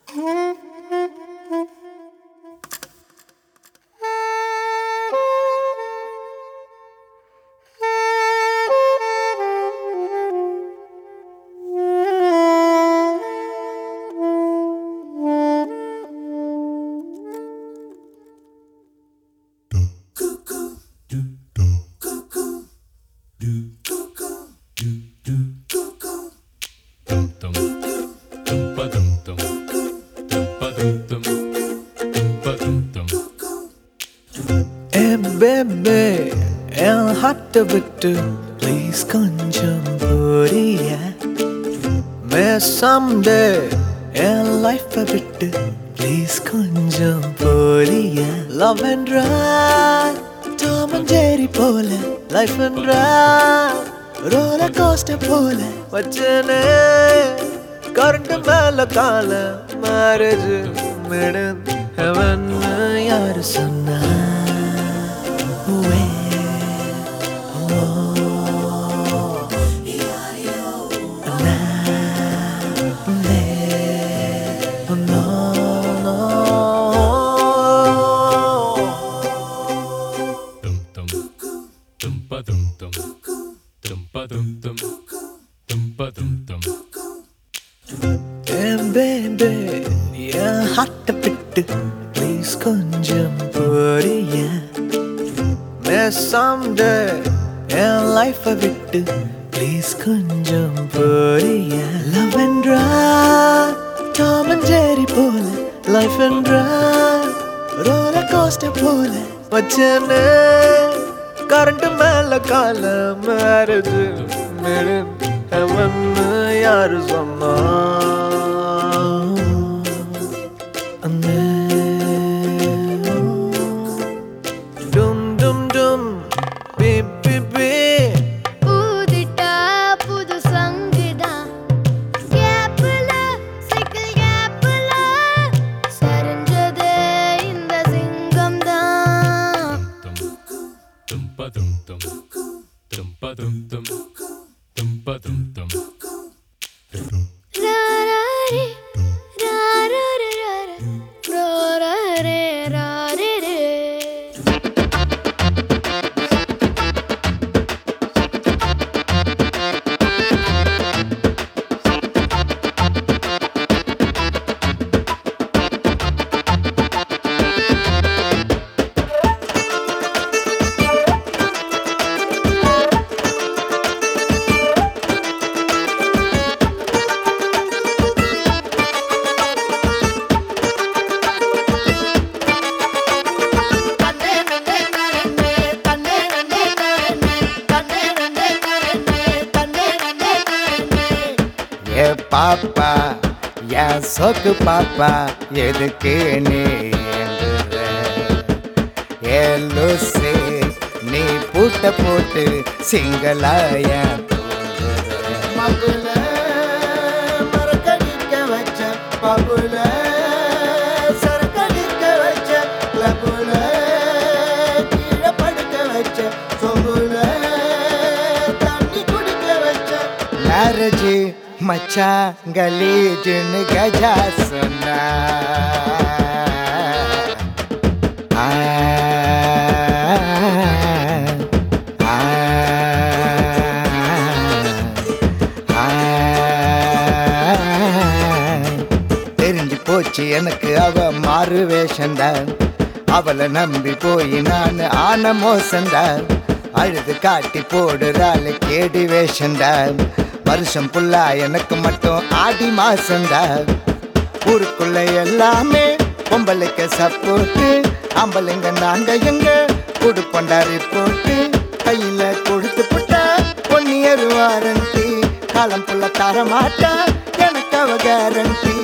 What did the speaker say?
ஏ baby என் ஹார்ட்டை விட்டு ப்ளீஸ் கொஞ்சம் புரிய மே சம்டே என் லைஃப்பை விட்டு ப்ளீஸ் கொஞ்சம் புரிய லவ் என்றா டாம் அண்ட் ஜெரி போல லைஃப் என்றா ரோலர் கோஸ்டர் போல வச்சனே கரண்ட் மேல கால மேரேஜ் மிடன் ஹெவன் யாரு சொன்னா Where? dum dum dum ba dum dum dum ba dum dum dum ba dum dum பேபே என் ஹார்ட்டை விட்டு ப்ளீஸ் கொஞ்சம் புரிய சம்டே என் லைஃப்பை விட்டு ப்ளீஸ் கொஞ்சம் புரிய லவ் என்றா டாம் அண்ட் ஜெரி போல லைஃப் என்றா ரோலர் கோஸ்டர் போல வச்சனே கரண்ட் மேல கால மேரேஜ் மிடன் ஹெவன் யாரு சொன்னா டும் டும் டும் பி பி பி ஊதிட்டா புது சங்குதான் கேப்புல சைக்கிள் கேப்புல சரிஞ்சது இந்த சிங்கம் தான் dum ba dum dum dum ba dum dum dum ba dum dum ராராரே, ராராரராரா, ராராரே, ராரரே. ஏ பாப்பா என் சொக்கு பாப்பா எதுக்கு நீ ஏங்குற? ஏ லூசு நீ பூட்ட போட்டு சிங்களாய மகுல மரக்கடிக்க வச்ச பகுல சரக்கடிக்க வச்ச லகுல கீழே படுக்க வச்ச சொகுல தண்ணி குடிக்க வச்ச மேரேஜ் மச்சான் கலீஜுன்னு கஜா சொன்னா ஆ, ஆ, ஆ, தெரிஞ்சு போச்சு எனக்கு அவ மாறு வேஷந்தான் அவளை நம்பி போய் நான் ஆன மோசந்தான் அழுது காட்டி போடுறாள் கேடி வேஷந்தான் வருஷம் புல்லா எனக்கு மட்டும் ஆடி மாசந்தான் ஊருக்குள்ள எல்லாமே பொம்பளைக்கு சப்போர்ட்டு ஆம்பளைங்க நாங்க எங்க கொடுப்பண்டாரி போட்டு கையில கொடுத்து புட்டா ஒன் இயர் வாரண்டி காலம் புள்ள தர மாட்டா எனக்கு அவ கேரண்டி